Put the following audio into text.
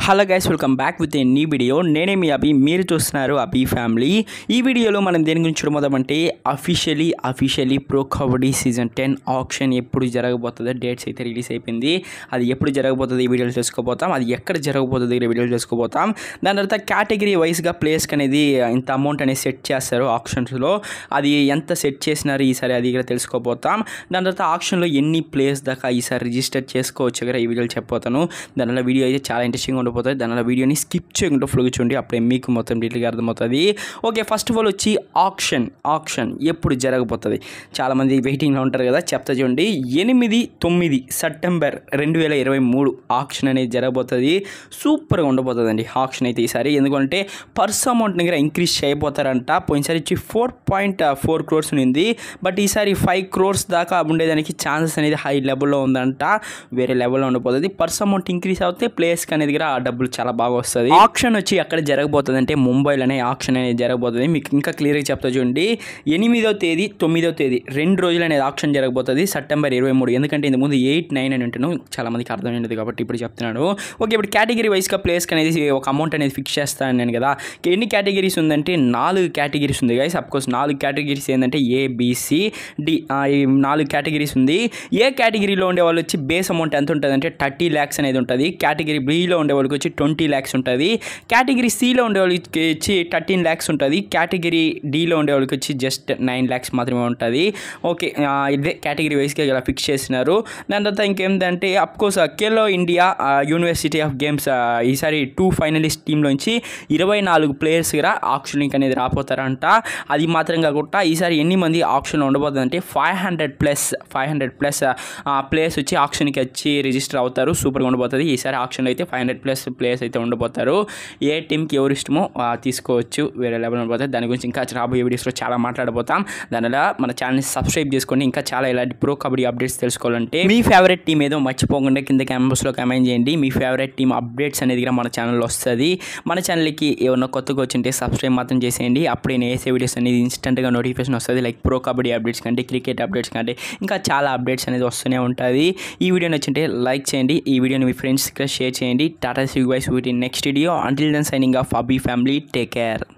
hello guys welcome back with a new video నేనే మీ అభి మీరు చూస్తున్నారు అభి ఫ్యామిలీ ఈ వీడియోలో మనం దేని గురించి చూడబోదామంటే officially officially pro kabaddi season ten auction ఎప్పుడు జరగబోతుందో డేట్స్ అయితే రిలీజ్ అయిపోయింది అది ఎప్పుడు జరగబోతుంది ఈ వీడియోలో తెలుసుకోబోతాం అది ఎక్కడ జరగబోతుంది ఈ వీడియోలో తెలుసుకోబోతాం దాని తర్వాత కేటగిరీ వైస్గా ప్లేస్కి అనేది ఇంత అమౌంట్ అనేది సెట్ చేస్తారు ఆప్షన్స్లో అది ఎంత సెట్ చేసినారు ఈసారి అది కూడా తెలుసుకోబోతాం దాని తర్వాత ఆప్షన్లో ఎన్ని ప్లేస్ దాకా ఈసారి రిజిస్టర్ చేసుకోవచ్చు కదా ఈ వీడియోలో చెప్పబోతాను దానివల్ల వీడియో అయితే చాలా ఇంట్రెస్టింగ్ ఉండబోతుంది దానివల్ల వీడియోని స్కిప్ చేయకుండా ఫ్లో చూడండి అప్పుడే మీకు మొత్తం డీటెయిల్గా అర్థమవుతుంది ఓకే ఫస్ట్ ఆఫ్ ఆల్ వచ్చి ఆప్షన్ ఆప్షన్ ఎప్పుడు జరగబోతుంది చాలామంది వెయిటింగ్లో ఉంటారు కదా చెప్తా చూడండి ఎనిమిది తొమ్మిది సెప్టెంబర్ రెండు వేల ఇరవై మూడు ఆప్షన్ అనేది జరగబోతుంది సూపర్గా ఉండబోతుందండి ఆప్షన్ అయితే ఈసారి ఎందుకంటే పర్స్ అమౌంట్ దగ్గర ఇంక్రీజ్ చేయబోతారంట పోయినసారి వచ్చి ఫోర్ పాయింట్ ఫోర్ క్రోర్స్ ఉంది బట్ ఈసారి ఫైవ్ క్రోర్స్ దాకా ఉండేదానికి ఛాన్సెస్ అనేది హై లెవెల్లో ఉందంట వేరే లెవెల్లో ఉండబోతుంది పర్స్ అమౌంట్ ఇంక్రీజ్ అవుతే ప్లేస్కి అనేది కూడా ఆ డబ్బులు చాలా బాగా వస్తుంది ఆప్షన్ వచ్చి ఎక్కడ జరగబోతుంది అంటే ముంబైలోనే ఆప్షన్ అనేది జరగబోతుంది మీకు ఇంకా క్లియర్గా చెప్తా చూడండి ఎనిమిదో తేదీ తొమ్మిదో తేదీ రెండు రోజులు అనేది ఆప్షన్ జరగబోతుంది సెప్టెంబర్ ఇరవై మూడు ఎందుకంటే ఇంతకు ముందు ఎయిట్ నైన్ అని ఉంటాను చాలా మందికి అర్థమైనది కాబట్టి ఇప్పుడు చెప్తున్నాను ఓకే ఇప్పుడు కేటగిరీ వైస్గా ప్లేస్కి అనేది ఒక అమౌంట్ అనేది ఫిక్స్ చేస్తాను నేను కదా ఎన్ని కేటగిరీస్ ఉందంటే నాలుగు కేటగిరీస్ ఉంది గైస్ కోర్స్ నాలుగు కేటగిరీస్ ఏంటంటే ఏబిసి డి ఈ నాలుగు కేటగిరీస్ ఉంది ఏ కేటగిరీలో ఉండే వాళ్ళు వచ్చి బేస్ అమౌంట్ ఎంత ఉంటుంది అంటే థర్టీ ల్యాక్స్ అనేది ఉంటుంది కేటగిరీ బిలో ఉండే వాళ్ళకి వచ్చి ట్వంటీ ల్యాక్స్ ఉంటుంది కేటగిరీ సిలో ఉండే వాళ్ళకి వచ్చి థర్టీన్ ల్యాక్స్ ఉంటుంది కేటగిరీ డిలో ఉండే వాళ్ళకి వచ్చి జస్ట్ నైన్ ల్యాక్స్ మాత్రమే ఉంటుంది ఓకే ఆ, ఇదే కేటగిరీ వైస్గా ఇలా ఫిక్స్ చేసినారు దాని తర్వాత ఇంకేంటంటే of course Khelo India university of games ఈసారి టూ ఫైనలిస్ట్ టీంలోంచి ఇరవై నాలుగు ప్లేయర్స్ కూడా ఆప్షన్ లింక్ అనేది రాపోతారంట అది మాత్రం కాకుండా ఈసారి ఎన్ని మంది ఆప్షన్లో ఉండబోతుంది అంటే five hundred plus five hundred plus players వచ్చి ఆప్షన్కి వచ్చి రిజిస్టర్ అవుతారు సూపర్గా ఉండబోతుంది ఈసారి ఆప్షన్లో అయితే ఫైవ్ హండ్రెడ్ ప్లస్ ప్లేయర్స్ అయితే ఉండబోతారు ఏ టీంకి ఎవరు ఇష్టమో ఆ, తీసుకోవచ్చు వేరే లెవెల్ ఉండబోతుంది దాని గురించి ఇంకా రాబోయే వీడియోస్లో చాలా మాట్లాడబోతాం దానివల్ల మన ఛానల్ని సబ్స్క్రైబ్ చేసుకోండి ఇంకా చాలా ఇలాంటి ప్రో కబడ్డీ అప్డేట్స్ తెలుసుకోవాలంటే మీ ఫేవరెట్ టీం ఏదో మర్చిపోకుండా కింద క్యాంపస్లో కమెంట్ చేయండి మీ ఫేవరెట్ టీం అప్డేట్స్ అనేది కూడా మన ఛానల్లో వస్తుంది మన ఛానల్కి ఏమన్నా కొత్తగా వచ్చింటే సబ్స్క్రైబ్ మాత్రం చేసేయండి అప్పుడే నేను వేసే వీడియోస్ అనేది ఇన్స్టెంట్గా నోటిఫికేషన్ వస్తుంది లైక్ ప్రో కబడ్డీ అప్డేట్స్ కంటే క్రికెట్ అప్డేట్స్ కంటే ఇంకా చాలా అప్డేట్స్ అనేది వస్తూనే ఉంటుంది ఈ వీడియో నచ్చింటే లైక్ చేయండి ఈ వీడియోని మీ ఫ్రెండ్స్కి షేర్ చేయండి టాటా సిగ్ వైస్ వీటి next video until then signing off Abhi family take care